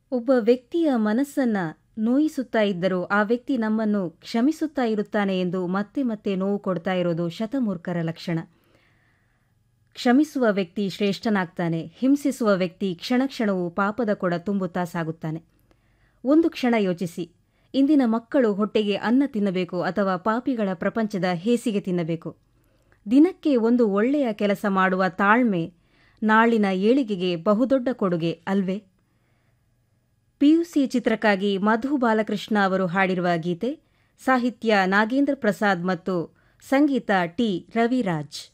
ಒಬ್ಬ ವ್ಯಕ್ತಿಯ ಮನಸ್ಸನ್ನ ನೋಯಿಸುತ್ತಾ ಇದ್ದರೂ ಆ ವ್ಯಕ್ತಿ ನಮ್ಮನ್ನು ಕ್ಷಮಿಸುತ್ತಾ ಇರುತ್ತಾನೆ ಎಂದು ಮತ್ತೆ ಮತ್ತೆ ನೋವು ಕೊಡ್ತಾ ಇರೋದು ಶತಮೂರ್ಖರ ಲಕ್ಷಣ ಕ್ಷಮಿಸುವ ವ್ಯಕ್ತಿ ಶ್ರೇಷ್ಠನಾಗ್ತಾನೆ ಹಿಂಸಿಸುವ ವ್ಯಕ್ತಿ ಕ್ಷಣ ಕ್ಷಣವೂ ಪಾಪದ ಕೊಡ ತುಂಬುತ್ತಾ ಸಾಗುತ್ತಾನೆ ಒಂದು ಕ್ಷಣ ಯೋಚಿಸಿ ಇಂದಿನ ಮಕ್ಕಳು ಹೊಟ್ಟೆಗೆ ಅನ್ನ ತಿನ್ನಬೇಕು ಅಥವಾ ಪಾಪಿಗಳ ಪ್ರಪಂಚದ ಹೇಸಿಗೆ ತಿನ್ನಬೇಕು ದಿನಕ್ಕೆ ಒಂದು ಒಳ್ಳೆಯ ಕೆಲಸ ಮಾಡುವ ತಾಳ್ಮೆ ನಾಳಿನ ಏಳಿಗೆಗೆ ಬಹುದೊಡ್ಡ ಕೊಡುಗೆ ಅಲ್ವೇ ಪಿಯುಸಿ ಚಿತ್ರಕ್ಕಾಗಿ ಮಧು ಬಾಲಕೃಷ್ಣ ಅವರು ಹಾಡಿರುವ ಗೀತೆ ಸಾಹಿತ್ಯ ನಾಗೇಂದ್ರ ಪ್ರಸಾದ್ ಮತ್ತು ಸಂಗೀತ ಟಿ ರವಿರಾಜ್